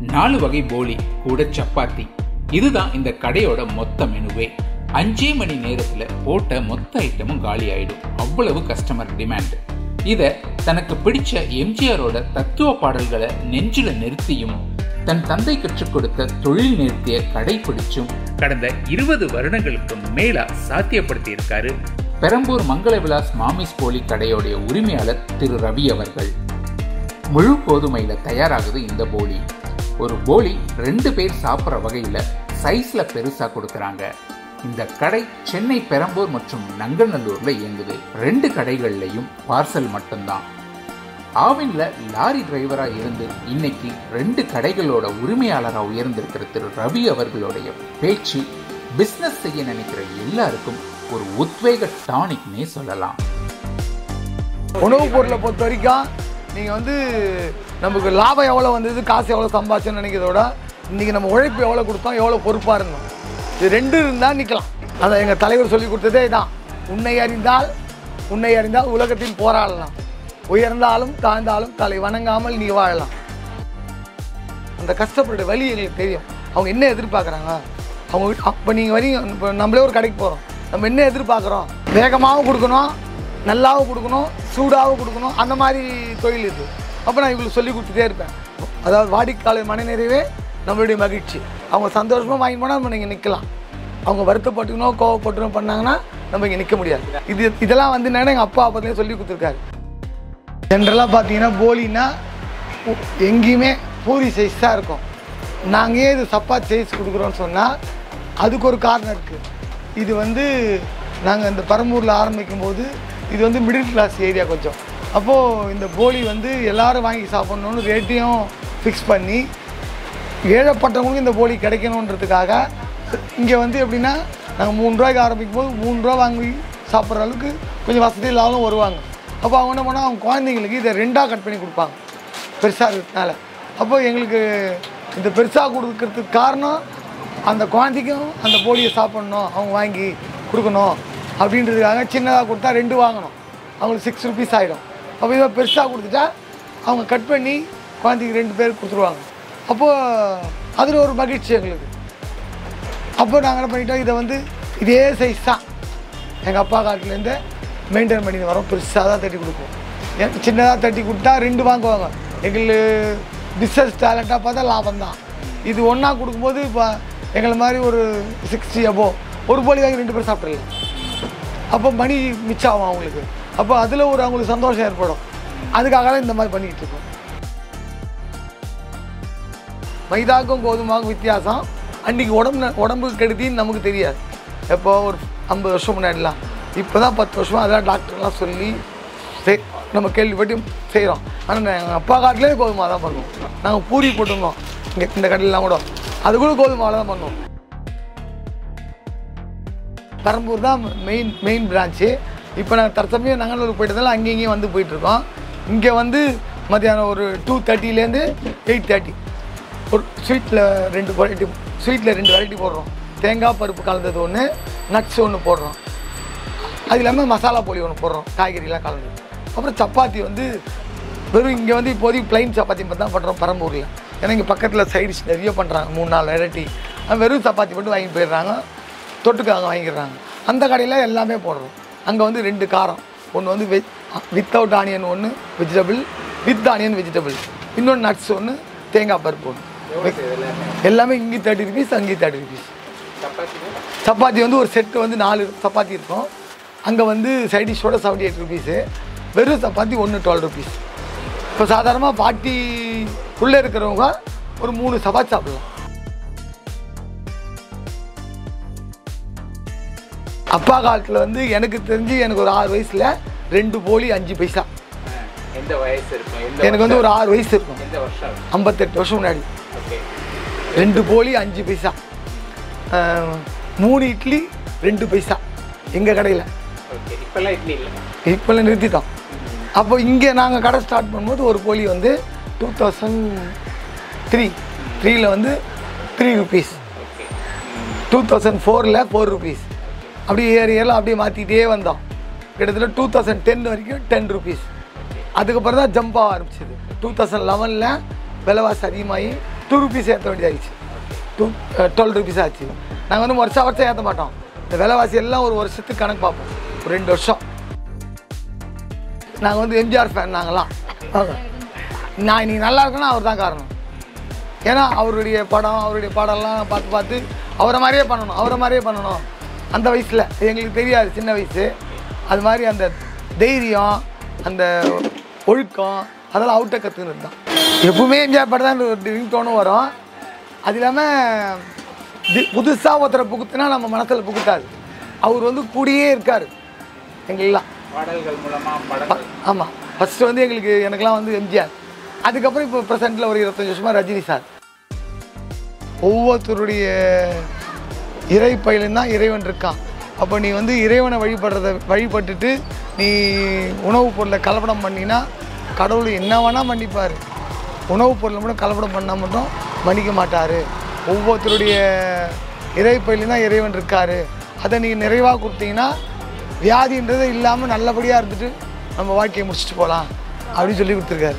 நாலு வகை போலி கூட சப்பாத்தி இதுதான் இந்த கடையோட மொத்த மெனுவே அஞ்சே மணி நேரத்துல போட்ட மொத்த ஐட்டமும் காலி ஆயிடும் அவ்வளவு கஸ்டமர் டிமாண்ட் இத தனக்கு பிடிச்ச எம்ஜிஆரோட தத்துவ பாடல்களை நெஞ்சில நிறுத்தியும் தன் தந்தை கற்றுக் கொடுத்த தொழில் நிறுத்திய கடைபிடிச்சும் கடந்த இருபது வருடங்களுக்கு மேலா சாத்தியப்படுத்தி இருக்காரு பெரம்பூர் மங்கள விலாஸ் மாமிஸ் போலி கடையோடைய உரிமையாளர் திரு ரவி அவர்கள் முழு கோதுமையில தயாராகுது இந்த போலி ஒரு போலி ரெண்டு பேர் சாப்பிட்ற வகையில சைஸ்ல பெருசா கொடுக்கறாங்க இந்த கடை சென்னை பெரம்பூர் மற்றும் நங்கநல்லூர்ல இயங்குது ரெண்டு கடைகள்லையும் பார்சல் மட்டும்தான் ஆவின்ல லாரி டிரைவரா இருந்து இன்னைக்கு ரெண்டு கடைகளோட உரிமையாளரா உயர்ந்திருக்கிற திரு ரவி அவர்களுடைய பேச்சு பிசினஸ் செய்ய நினைக்கிற எல்லாருக்கும் ஒரு உத்வேக டானிக்னே சொல்லலாம் உணவுப் பொருளை பொறுத்த வரைக்கும் நீங்கள் வந்து நமக்கு லாபம் எவ்வளோ வந்தது காசு எவ்வளோ சம்பாதிச்சோன்னு நினைக்கிறத விட இன்றைக்கி நம்ம உழைப்பு எவ்வளோ கொடுத்தோம் எவ்வளோ பொறுப்பாக இருந்தோம் இது ரெண்டு இருந்தால் நிற்கலாம் அதை எங்கள் தலைவர் சொல்லி கொடுத்ததே இதான் உன்னை அறிந்தால் உன்னை அறிந்தால் உலகத்தில் போராடலாம் உயர்ந்தாலும் தாழ்ந்தாலும் தலை வணங்காமல் நீ வாழலாம் அந்த கஷ்டப்படுற வழி எங்களுக்கு தெரியும் அவங்க என்ன எதிர்பார்க்குறாங்க அவங்க வீட்டு அப்போ நீங்கள் வரீங்க இப்போ நம்மளே ஒரு கடைக்கு போகிறோம் நம்ம என்ன எதிர்பார்க்குறோம் வேகமாகவும் கொடுக்கணும் நல்லாவும் கொடுக்கணும் சூடாகவும் கொடுக்கணும் அந்த மாதிரி தொழில் இது அப்போ நான் இவங்களுக்கு சொல்லி கொடுத்துட்டே இருப்பேன் அதாவது வாடிக்கையாளர் மனநிறைவே நம்மளுடைய மகிழ்ச்சி அவங்க சந்தோஷமாக வாங்கி போனால் நம்ம நீங்கள் நிற்கலாம் அவங்க வருத்தப்பட்டுக்கணும் கோவப்பட்டுக்கணும் பண்ணாங்கன்னா நம்ம இங்கே நிற்க முடியாது இது இதெல்லாம் வந்து என்னன்னா எங்கள் அப்பா அப்போதுலேயே சொல்லி கொடுத்துருக்காரு ஜென்ரலாக பார்த்தீங்கன்னா போலின்னா உ- எங்கேயுமே பூரி சைஸ் தான் இருக்கும் நாங்கள் ஏன் இது சப்பாத்தி சைஸ் கொடுக்குறோன்னு சொன்னால் அதுக்கு ஒரு காரணம் இருக்குது இது வந்து நாங்கள் இந்த பரம்பூரில் ஆரம்பிக்கும் போது இது வந்து மிடில் கிளாஸ் ஏரியா கொஞ்சம் அப்போது இந்த போலி வந்து எல்லாரும் வாங்கி சாப்பிட்ணுன்னு ரேட்டையும் ஃபிக்ஸ் பண்ணி ஏழைப்பட்டவங்களுக்கு இந்த போலி கிடைக்கணுன்றதுக்காக இங்கே வந்து எப்படின்னா நாங்கள் மூணு ரூபாய்க்கு ஆரம்பிக்கும் போது மூணு ரூபா வாங்கி சாப்பிட்ற அளவுக்கு கொஞ்சம் வசதி இல்லாதவங்க வருவாங்க அப்போ அவங்க என்ன பண்ணால் அவங்க குழந்தைங்களுக்கு இதை ரெண்டாக கட் பண்ணி கொடுப்பாங்க பெருசாக இருக்கிறதுனால அப்போ எங்களுக்கு இந்த பெருசாக கொடுக்கறதுக்கு காரணம் அந்த குழந்தைக்கும் அந்த போலியை சாப்பிட்ணும் அவங்க வாங்கி கொடுக்கணும் அப்படின்றதுக்காக சின்னதாக கொடுத்தா ரெண்டு வாங்கணும் அவங்களுக்கு சிக்ஸ் ருபீஸ் ஆகிடும் அப்போ இதை பெருசாக கொடுத்துட்டா அவங்க கட் பண்ணி குழந்தைக்கு ரெண்டு பேர் கொடுத்துருவாங்க அப்போது அதில் ஒரு மகிழ்ச்சி எங்களுக்கு அப்போ நாங்கள் என்ன பண்ணிட்டோம் இதை வந்து இதே சைஸ் தான் எங்கள் அப்பா காட்டிலேருந்து மெயின்டைன் பண்ணி வரோம் பெருசாக தான் தட்டி கொடுப்போம் எனக்கு சின்னதாக தட்டி கொடுத்தா ரெண்டு வாங்குவாங்க எங்களுக்கு பிஸ்னஸ் டேலண்ட்டாக பார்த்தா லாபம் தான் இது ஒன்றா கொடுக்கும்போது இப்போ எங்களை மாதிரி ஒரு சிக்ஸ்டி அபோ ஒரு போலி வாங்கி ரெண்டு பேர் சாப்பிட்றலாம் அப்போ மணி மிச்சம் ஆகும் அவங்களுக்கு அப்போ அதில் ஒரு அவங்களுக்கு சந்தோஷம் ஏற்படும் அதுக்காக தான் இந்த மாதிரி பண்ணிக்கிட்டு இருக்கோம் மைதாக்கும் கோதுமாவுக்கும் வித்தியாசம் அன்றைக்கி உடம்பு உடம்பு கெடுதின்னு நமக்கு தெரியாது எப்போ ஒரு ஐம்பது வருஷம் முன்னாடிலாம் இப்போ தான் பத்து வருஷமாக அதெல்லாம் டாக்டர்லாம் சொல்லி செய் நம்ம கேள்விப்பட்டு செய்கிறோம் ஆனால் எங்கள் அப்பா காட்டிலே கோதுமை தான் பண்ணுவோம் நாங்கள் பூரி போட்டிருந்தோம் இங்கே இந்த கடையிலாம் கூட அது கூட கோதுமாவில் தான் பண்ணுவோம் பெரம்பூர் தான் மெயின் மெயின் பிரான்ச்சு இப்போ நாங்கள் தற்சமயம் நங்கநல்லூர் போயிட்டதால அங்கேயும் இங்கேயும் வந்து போயிட்டுருக்கோம் இங்கே வந்து மத்தியானம் ஒரு டூ தேர்ட்டிலேருந்து எயிட் தேர்ட்டி ஒரு ஸ்வீட்டில் ரெண்டு வெரைட்டி ஸ்வீட்டில் ரெண்டு வெரைட்டி போடுறோம் தேங்காய் பருப்பு கலந்தது ஒன்று நட்ஸ் ஒன்று போடுறோம் அது இல்லாமல் மசாலா போலி ஒன்று போடுறோம் காய்கறிலாம் கலந்து அப்புறம் சப்பாத்தி வந்து வெறும் இங்கே வந்து இப்போதைக்கு ப்ளைன் சப்பாத்தி மட்டும் தான் பண்ணுறோம் பெரம்பூரில் ஏன்னா இங்கே பக்கத்தில் சைடிஷ் நிறைய பண்ணுறாங்க மூணு நாலு வெரைட்டி வெறும் சப்பாத்தி மட்டும் வாங்கி போயிடுறாங்க தொட்டுக்காங்க வாங்கிடுறாங்க அந்த கடையில் எல்லாமே போடுறோம் அங்கே வந்து ரெண்டு காரம் ஒன்று வந்து வெஜ் வித்தவுட் ஆனியன் ஒன்று வெஜிடபிள் வித் ஆனியன் வெஜிடபிள் இன்னொன்று நட்ஸ் ஒன்று தேங்காய் பருப்பு ஒன்று எல்லாமே இங்கே தேர்ட்டி ருபீஸ் அங்கே தேர்ட்டி ருபீஸ் சப்பாத்தி வந்து ஒரு செட்டு வந்து நாலு சப்பாத்தி இருக்கும் அங்கே வந்து சைட் டிஷ்ஷோட செவன்டி எயிட் ருபீஸு வெறும் சப்பாத்தி ஒன்று டுவெல் ருபீஸ் இப்போ சாதாரணமாக பாட்டி உள்ளே இருக்கிறவங்க ஒரு மூணு சப்பாத்தி சாப்பிடலாம் அப்பா காலத்தில் வந்து எனக்கு தெரிஞ்சு எனக்கு ஒரு ஆறு வயசில் ரெண்டு போலி அஞ்சு பைசா எந்த வயசு இருக்கும் எனக்கு வந்து ஒரு ஆறு வயசு இருக்கும் எந்த வருஷம் ஐம்பத்தெட்டு வருஷம் முன்னாடி ஓகே ரெண்டு போலி அஞ்சு பைசா ஆஹ், மூணு இட்லி ரெண்டு பைசா எங்கள் கடையில் ஓகே இப்பெல்லாம் இட்லி இல்லை இப்போல்லாம் நிறுத்திட்டோம் அப்போ இங்கே நாங்கள் கடை ஸ்டார்ட் பண்ணும்போது ஒரு போலி வந்து டூ தௌசண்ட் த்ரீ த்ரீயில் வந்து three rupees okay two thousand ஃபோரில் ஃபோர் ருபீஸ் அப்படியே ஏறி ஏறலாம் அப்படியே மாற்றிட்டே வந்தோம் கிட்டத்தட்ட டூ தௌசண்ட் டென் வரைக்கும் டென் ருபீஸ் அதுக்கப்புறம் தான் ஜம்ப் ஆக ஆரம்பிச்சது டூ தௌசண்ட் லெவனில் விலைவாசி அதிகமாகி டூ ருபீஸ் ஏற்ற வேண்டியதாகிடுச்சு டூ டுவெல் ருபீஸ் ஆச்சு நாங்கள் வந்து வருஷம் வருஷம் ஏற்ற மாட்டோம் இந்த விலைவாசி எல்லாம் ஒரு வருஷத்துக்கு கணக்கு பார்ப்போம் ஒரு ரெண்டு வருஷம் நாங்கள் வந்து எம்ஜிஆர் ஃபேன் நாங்களாம் நான் இன்னைக்கு நல்லா இருக்கேன்னா அவர் தான் காரணம் ஏன்னா அவருடைய படம் அவருடைய படம்லாம் பார்த்து பார்த்து அவரை மாதிரியே பண்ணணும் அவரை மாதிரியே பண்ணணும் அந்த வயசில் எங்களுக்கு தெரியாது சின்ன வயசு அது மாதிரி அந்த தைரியம் அந்த ஒழுக்கம் அதெல்லாம் அவுட்டை கற்றுக்கிறது தான் எப்பவுமே எம்ஜிஆர் படம் தான் ஒரு ரிங் டோனும் வரும் அது இல்லாமல் புதுசாக ஒருத்தரை புகுத்துனா நம்ம மனசில் புகுத்தாது அவர் வந்து கூடியே இருக்கார் எங்களெல்லாம் பாடல்கள் மூலமா படங்கள் ஆமாம் ஃபஸ்ட்டு வந்து எங்களுக்கு எனக்கெல்லாம் வந்து எம்ஜிஆர் அதுக்கப்புறம் இப்போ ப்ரெசென்ட்டில் ஒரு இருபத்தஞ்சி வருஷமாக ரஜினி சார் ஒவ்வொருத்தருடைய இறை பயிலும் தான் இறைவன் இருக்கான் அப்போ நீ வந்து இறைவனை வழிபடுறத வழிபட்டுட்டு நீ உணவுப் பொருளை கலப்படம் பண்ணினா கடவுள் என்ன வேணால் மன்னிப்பார் உணவுப் பொருளை மட்டும் கலப்படம் பண்ணால் மட்டும் மன்னிக்க மாட்டார் ஒவ்வொருத்தருடைய இறை பயிலும் தான் இறைவன் இருக்கார் அதை நீங்கள் நிறைவாக கொடுத்தீங்கன்னா வியாதின்றது இல்லாமல் நல்லபடியாக இருந்துட்டு நம்ம வாழ்க்கையை முடிச்சுட்டு போகலாம் அப்படின்னு சொல்லி கொடுத்துருக்காரு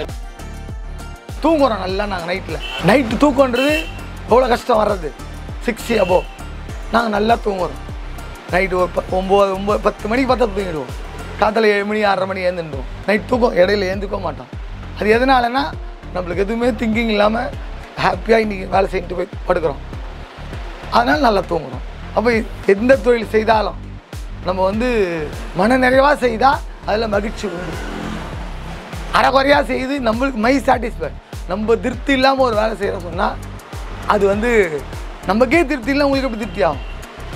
தூங்குறோம் நல்லா நாங்கள் நைட்டில் நைட்டு தூக்கன்றது எவ்வளோ கஷ்டம் வர்றது சிக்ஸ் அபோவ் நாங்கள் நல்லா தூங்குறோம் நைட்டு ஒரு ப ஒம்பது ஒம்பது பத்து மணிக்கு பார்த்தா தூங்கிடுவோம் காத்தால ஏழு மணி ஆறரை மணி ஏந்துடுவோம் நைட் தூக்கம் இடையில ஏந்துக்க மாட்டோம் அது எதனாலன்னா நம்மளுக்கு எதுவுமே திங்கிங் இல்லாமல் ஹாப்பியாக இன்றைக்கி வேலை செஞ்சுட்டு போய் படுக்கிறோம் அதனால் நல்லா தூங்குறோம் அப்போ எந்த தொழில் செய்தாலும் நம்ம வந்து மன நிறைவாக செய்தால் அதில் மகிழ்ச்சி உண்டு அரைக்குறையாக செய்து நம்மளுக்கு மை சாட்டிஸ்ஃபை நம்ம திருப்தி இல்லாமல் ஒரு வேலை செய்கிறோம் சொன்னால் அது வந்து நமக்கே திருப்தி இல்லை உங்களுக்கு எப்படி திருப்தி ஆகும்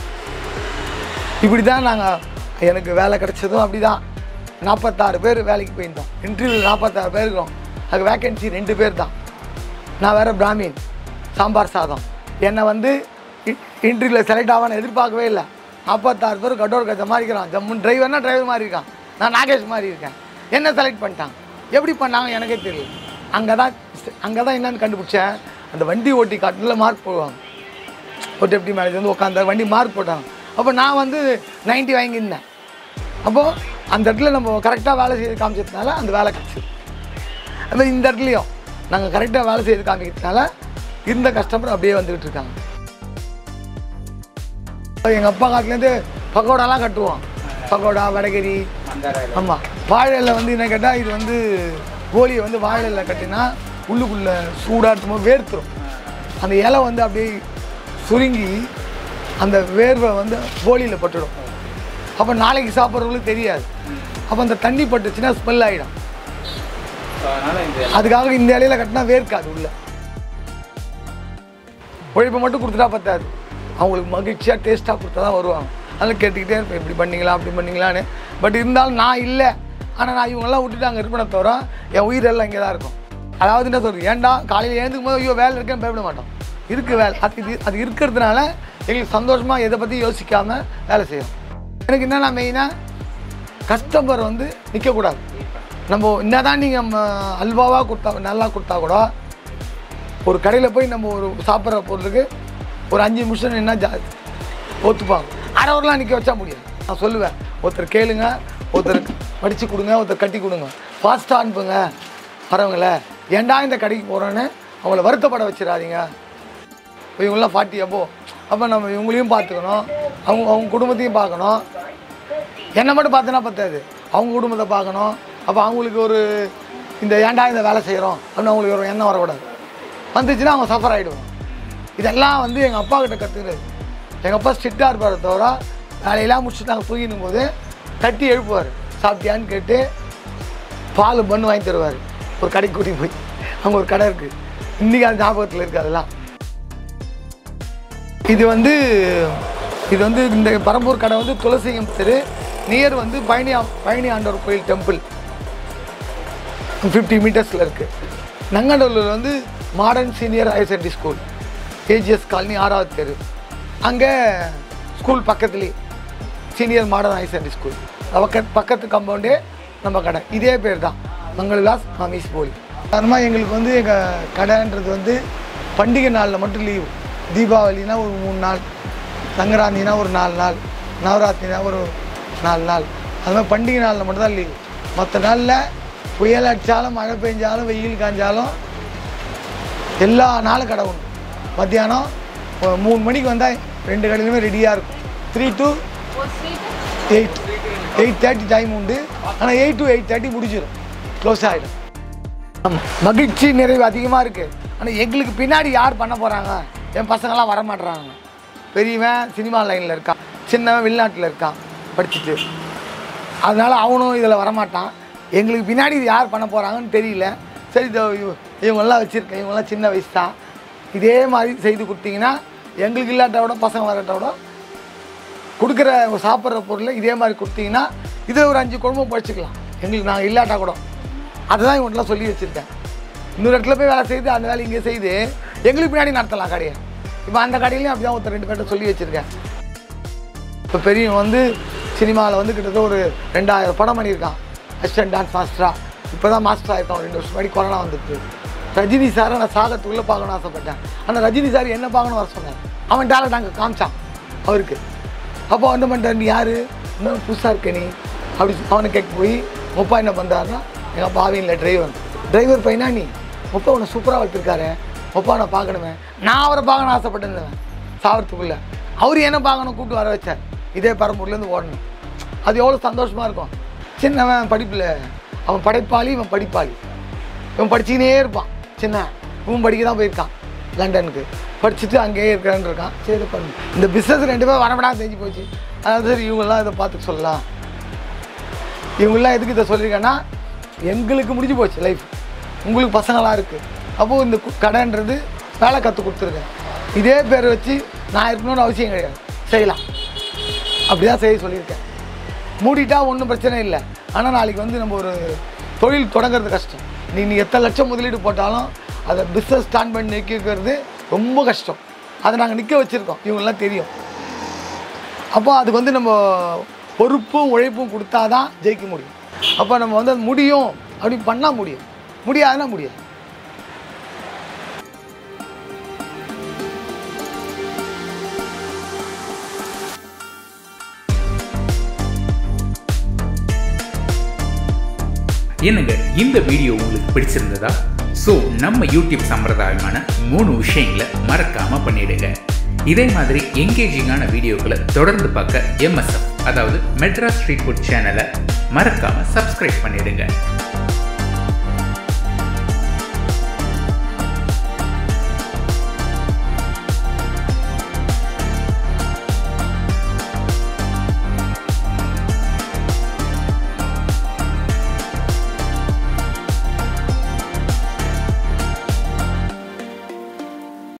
இப்படி தான் நாங்கள் எனக்கு வேலை கிடைச்சதும் அப்படி தான் நாற்பத்தாறு பேர் வேலைக்கு போயிருந்தோம் இன்டர்வியூவில் நாற்பத்தாறு பேர் இருக்கிறோம் அதுக்கு வேக்கன்சி ரெண்டு பேர் தான் நான் வேறு பிராமின் சாம்பார் சாதம் என்னை வந்து இன்டர்வியூவில் செலக்ட் ஆவான்னு எதிர்பார்க்கவே இல்லை நாற்பத்தாறு பேர் கடோர் கஜ மாதிரி இருக்கிறான் ஜம்முன் டிரைவர்னா டிரைவர் மாதிரி இருக்கான் நான் நாகேஷ் மாதிரி இருக்கேன் என்ன செலக்ட் பண்ணிட்டாங்க எப்படி பண்ணாங்க எனக்கே தெரியல அங்கே தான் அங்கே தான் என்னன்னு கண்டுபிடிச்சேன் அந்த வண்டி ஓட்டி காட்டில் மார்க் போடுவாங்க ஒரு டெப்டி மேனேஜர் வந்து உட்காந்து வண்டி மார்க் போட்டாங்க அப்போ நான் வந்து 90 வாங்கியிருந்தேன் அப்போது அந்த இடத்துல நம்ம கரெக்டாக வேலை செய்து காமிச்சதுனால அந்த வேலை கிடச்சிது அது இந்த இடத்துலையும் நாங்கள் கரெக்டாக வேலை செய்து காமிக்கிறதுனால இருந்த கஸ்டமர் அப்படியே வந்துக்கிட்டு இருக்காங்க எங்கள் அப்பா காலத்துலேருந்து பக்கோடாலாம் கட்டுவோம் பக்கோடா வடகரி மந்தார ஆமாம் வாழையில் வந்து என்ன கேட்டால் இது வந்து கோழியை வந்து வாழையில் கட்டினா உள்ளுக்குள்ளே சூடாக இருக்கும்போது வேர்த்துரும் அந்த இலை வந்து அப்படியே சுருங்கி அந்த வேர்வை வந்து கோழியில் பட்டுடும் அப்போ நாளைக்கு சாப்பிட்றவங்களுக்கு தெரியாது அப்போ அந்த தண்ணி பட்டுச்சுன்னா ஸ்மெல் ஆகிடும் அதனால இந்த அதுக்காக இந்த இலையில கட்டினா வேர்க்காது உள்ள உழைப்பை மட்டும் கொடுத்துட்டா பத்தாது அவங்களுக்கு மகிழ்ச்சியாக டேஸ்ட்டாக கொடுத்தா தான் வருவாங்க அதனால் கேட்டுக்கிட்டே இருப்பேன் இப்படி பண்ணீங்களா அப்படி பண்ணீங்களான்னு பட் இருந்தாலும் நான் இல்லை ஆனால் நான் இவங்கெல்லாம் விட்டுட்டு அங்கே இருப்பேனே தவிர என் உயிரெல்லாம் இங்கே தான் இருக்கும் அதாவது என்ன சொல்றது ஏன்டா காலையில் எழுந்துக்கும் போது ஐயோ வேலை இருக்கேன்னு பயப்பட மாட்டோம் இருக்குது வேலை அது இது அது இருக்கிறதுனால எங்களுக்கு சந்தோஷமாக எதை பற்றி யோசிக்காமல் வேலை செய்யும் எனக்கு என்னென்னா மெயினாக கஸ்டமர் வந்து நிற்கக்கூடாது நம்ம என்னதான் நீங்கள் அல்வாவாக கொடுத்தா நல்லா கொடுத்தா கூட ஒரு கடையில் போய் நம்ம ஒரு சாப்பிட்ற பொருளுக்கு ஒரு அஞ்சு நிமிஷம் என்ன ஜா ஒத்துப்பாங்க அரை ஹவர்லாம் நிற்க வச்சா முடியாது நான் சொல்லுவேன் ஒருத்தர் கேளுங்க ஒருத்தர் மடித்து கொடுங்க ஒருத்தர் கட்டி கொடுங்க ஃபாஸ்ட்டாக அனுப்புங்க வரவங்கள ஏன்டா இந்த கடைக்கு போகிறோன்னு அவங்கள வருத்தப்பட வச்சிடாதீங்க இப்போ இவங்களாம் ஃபார்ட்டி அப்போ அப்போ நம்ம இவங்களையும் பார்த்துக்கணும் அவங்க அவங்க குடும்பத்தையும் பார்க்கணும் என்னை மட்டும் பார்த்தனா பத்தாது அவங்க குடும்பத்தை பார்க்கணும் அப்போ அவங்களுக்கு ஒரு இந்த ஏன்டா இந்த வேலை செய்கிறோம் அப்படின்னு அவங்களுக்கு ஒரு எண்ணம் வரக்கூடாது வந்துச்சுன்னா அவங்க சஃபர் ஆகிடுவாங்க இதெல்லாம் வந்து எங்கள் அப்பா கிட்ட கற்றுக்கிறது எங்கள் அப்பா ஸ்ட்ரிக்டாக இருப்பார் தவிர வேலையெல்லாம் முடிச்சுட்டு நாங்கள் தூங்கிடும் போது தட்டி எழுப்புவார் சாப்பிட்டியான்னு கேட்டு பால் பண்ணு வாங்கி தருவார் ஒரு கடைக்கு கூட்டி போய் அங்கே ஒரு கடை இருக்குது இன்றைக்கி அந்த ஞாபகத்தில் இருக்குது அதெல்லாம் இது வந்து இது வந்து இந்த பரம்பூர் கடை வந்து துளசிங்கம் தெரு நியர் வந்து பழனி ஆ- பழனி ஆண்டவர் கோயில் டெம்பிள் ஃபிஃப்டி மீட்டர்ஸில் இருக்குது நங்கநல்லூர் வந்து modern senior higher secondary school AGS colony ஆறாவது தெரு அங்கே ஸ்கூல் பக்கத்துலேயே senior modern higher secondary school பக்க பக்கத்து காம்பவுண்டே நம்ம கடை இதே பேர் தான் மங்கள்விலாஸ் மாமிஸ் போலி சாதாரணமாக எங்களுக்கு வந்து எங்கள் கடைன்றது வந்து பண்டிகை நாளில் மட்டும் லீவு தீபாவளினா ஒரு மூணு நாள் சங்கராந்தினா ஒரு நாலு நாள் நவராத்திரினா ஒரு நாலு நாள் அது மாதிரி பண்டிகை நாளில் மட்டும்தான் லீவு மற்ற நாளில் புயல் அடித்தாலும் மழை பெஞ்சாலும் வெயில் காய்ஞ்சாலும் எல்லா நாளும் கடை உண்டு மத்தியானம் ஒரு மூணு மணிக்கு வந்தால் ரெண்டு கடையிலுமே ரெடியாக இருக்கும் three to eight eight thirty time உண்டு ஆனால் எயிட் டு எயிட் தேர்ட்டி முடிஞ்சிடும் க்ளோஸ் ஆகிடும் ஆமாம் மகிழ்ச்சி நிறைவு அதிகமாக இருக்குது ஆனால் எங்களுக்கு பின்னாடி யார் பண்ண போகிறாங்க என் பசங்களாம் வர மாட்டுறாங்க பெரியவன் சினிமா லைனில் இருக்கான் சின்னவன் வெளிநாட்டில் இருக்கான் படிச்சுட்டு அதனால் அவனும் இதில் வரமாட்டான் எங்களுக்கு பின்னாடி இது யார் பண்ண போகிறாங்கன்னு தெரியல சரி இதோ இவ- இவங்கெல்லாம் வச்சுருக்கேன் இவங்கெல்லாம் சின்ன வயசு தான் இதே மாதிரி செய்து கொடுத்தீங்கன்னா எங்களுக்கு இல்லாட்ட விட பசங்க வரட்ட விட கொடுக்குற சாப்பிட்ற பொருளை இதே மாதிரி கொடுத்தீங்கன்னா இதில் ஒரு அஞ்சு குடும்பம் பழிச்சிக்கலாம் எங்களுக்கு நாங்கள் இல்லாட்டா கூட அதை தான் இவங்கள்ட்டலாம் சொல்லி வச்சுருக்கேன் இன்னொரு இடத்துல போய் வேலை செய்து அந்த வேலை இங்கே செய்து எங்களுக்கு பின்னாடி நடத்தலாம் கடையை இப்போ அந்த கடையிலையும் அப்படி தான் ஒருத்தர் ரெண்டு பேர்ட்ட சொல்லி வச்சுருக்கேன் இப்போ பெரியவன் வந்து சினிமாவில் வந்து கிட்டத்தட்ட ஒரு ரெண்டாயிரம் படம் பண்ணியிருக்கான் அசிஸ்டன்ட் டான்ஸ் மாஸ்டராக இப்போ தான் மாஸ்டர் ஆயிருக்கான் ஒரு ரெண்டு வருஷம் முன்னாடி கொரோனா வந்துட்டு ரஜினி சாரை நான் சாகத்துக்குள்ளே பார்க்கணும்னு ஆசைப்பட்டேன் ஆனால் ரஜினி சார் என்ன பார்க்கணும் வர சொன்னார் அவன் டேலண்ட் அங்கே காமிச்சான் அவருக்கு அப்போ என்ன பண்ணிட்டார் நீ யார் இன்னும் புதுசாக இருக்க நீ அப்படி அவனை கேட்க போய் முப்பா என்ன பண்ணுறாருன்னா எங்கள் அப்பா இல்லை டிரைவர் டிரைவர் பையனா நீ முப்பா உன்னை சூப்பராக வளர்த்துருக்காரு முப்பா நான் பார்க்கணுமே நான் அவரை பார்க்கணும்னு ஆசைப்பட்டேன் சாவறதுக்குள்ளே அவர் என்ன பார்க்கணும் கூப்பிட்டு வர வச்சார் இதே பரம்பூர்லேருந்து ஓடணும் அது எவ்வளோ சந்தோஷமாக இருக்கும் சின்னவன் படிப்பில் அவன் படைப்பாளி இவன் படிப்பாளி இவன் படிச்சுக்கினே இருப்பான் சின்ன இவன் படிக்க தான் போயிருக்கான் லண்டனுக்கு படிச்சுட்டு அங்கேயே இருக்கிறான்னு இருக்கான் சரி பண்ணு இந்த பிஸ்னஸ் ரெண்டு பேரும் வரவிடாம தெரிஞ்சு போச்சு அதாவது சரி இவங்கெல்லாம் இதை பார்த்து சொல்லலாம் இவங்கெல்லாம் எதுக்கு இதை சொல்லியிருக்கேன்னா எங்களுக்கு முடிஞ்சு போச்சு லைஃப் உங்களுக்கு பசங்களாம் இருக்குது அப்போது இந்த கு- கடைன்றது வேலை கற்றுக் கொடுத்துருக்கேன் இதே பேர் வச்சு நான் இருக்கணும்னு அவசியம் கிடையாது செய்யலாம் அப்படி தான் செய்ய சொல்லியிருக்கேன் மூடிட்டா ஒன்றும் பிரச்சனை இல்லை ஆனால் நாளைக்கு வந்து நம்ம ஒரு தொழில் தொடங்குறது கஷ்டம் நீ நீ எத்தனை லட்சம் முதலீடு போட்டாலும் அதை பிஸ்னஸ் ஸ்டார்ட் பண்ணி நிற்க வைக்கிறது ரொம்ப கஷ்டம் அதை நாங்கள் நிற்க வச்சுருக்கோம் இவங்கெல்லாம் தெரியும் அப்போ அதுக்கு வந்து நம்ம பொறுப்பும் உழைப்பும் கொடுத்தா தான் ஜெயிக்க முடியும் அப்போ நம்ம வந்து அது முடியும் அப்படி பண்ணால் முடியும் முடியாதுன்னா முடியாது என்னங்க இந்த வீடியோ உங்களுக்கு பிடிச்சிருந்ததா ஸோ நம்ம யூடியூப் சம்பிரதாயமான மூணு விஷயங்களை மறக்காம பண்ணிடுங்க இதே மாதிரி எங்கேஜிங்கான வீடியோக்களை தொடர்ந்து பார்க்க எம்எஸ்எஃப் அதாவது மெட்ராஸ் ஸ்ட்ரீட் ஃபுட் சேனலை மறக்காம சப்ஸ்கிரைப் பண்ணிடுங்க